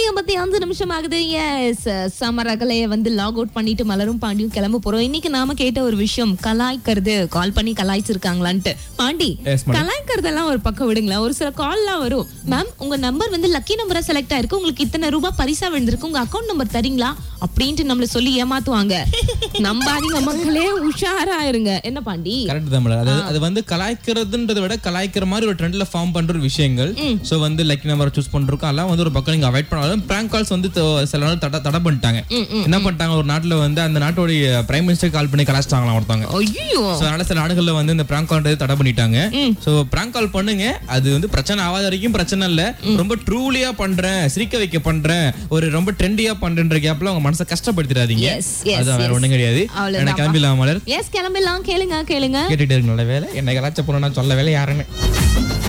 ஐம்பத்தி அஞ்சு நிமிஷம் ஆகுது எஸ் சமரகலைய வந்து லாக் அவுட் பண்ணிட்டு மலரும் பாண்டியும் கிளம்ப போறோம் இன்னைக்கு நாம கேட்ட ஒரு விஷயம் கலாய்க்கிறது கால் பண்ணி கலாய்ச்சிருக்காங்களான்ட்டு பாண்டி Yes, madam. கலாய்க்கிறதெல்லாம் ஒரு பக்கம் விடுங்களேன் ஒரு சில கால்லாம் வரும் மேம் உங்க நம்பர் வந்து லக்கி நம்பரா செலக்ட் ஆயிருக்கு உங்களுக்கு இத்தனை ரூபாய் பரிசா விழுந்திருக்கு உங்க அக்கௌண்ட் நம்பர் தரீங்களா அப்படின்ட்டு நம்மள சொல்லி ஏமாத்துவாங்க நம்பாதீங்க மக்களே உஷாரா இருங்க என்ன பாண்டி கரெக்ட் தான் மேடம் அதாவது அது வந்து கலாய்க்கிறதுன்றதை விட கலாய்க்கிற மாதிரி ஒரு ட்ரெண்ட்ல ஃபார்ம் பண்ற ஒரு விஷயங்கள் சோ வந்து லைக் நம்பர் சூஸ் பண்றோம் அதெல்லாம் வந்து ஒரு பக்கம் நீங்க அவாய்ட் பண்ணாலும் பிராங்க் கால்ஸ் வந்து த- சில நாள் தடை தடை பண்ணிட்டாங்க என்ன பண்ணிட்டாங்க ஒரு நாட்டுல வந்து அந்த நாட்டோடைய பிரைம் மினிஸ்டர் கால் பண்ணி கலாச்சிட்டாங்களாம் ஒருத்தவங்க ஐயோ So, அதனால சில நாடுகள்ல வந்து இந்த பிராங்க் கால் தடை பண்ணிட்டாங்க சோ பிராங்க் கால் பண்ணுங்க அது வந்து பிரச்சனை ஆகாத வரைக்கும் பிரச்சனை இல்ல ரொம்ப ட்ரூலியா பண்றேன் சிரிக்க வைக்க பண்றேன் ஒரு ரொம்ப ட்ரெண்டியா பண்றேன்ற கேப்ல உங்க மனசை கஷ்டப்படுத்திடாதீங்க Yes, yes, அது வேற yes. ஒண்ணும் கிடையாது அவ்வளவுதான். எனக்கு கிளம்பிடலாம் மலர் எஸ் கிளம்பிடலாம் கேளுங்க கேளுங்க கேட்டுட்டு இருக்கு நல்ல வேலை என்னை கலாச்ச போறேன் சொல்ல வேலை யாருன்னு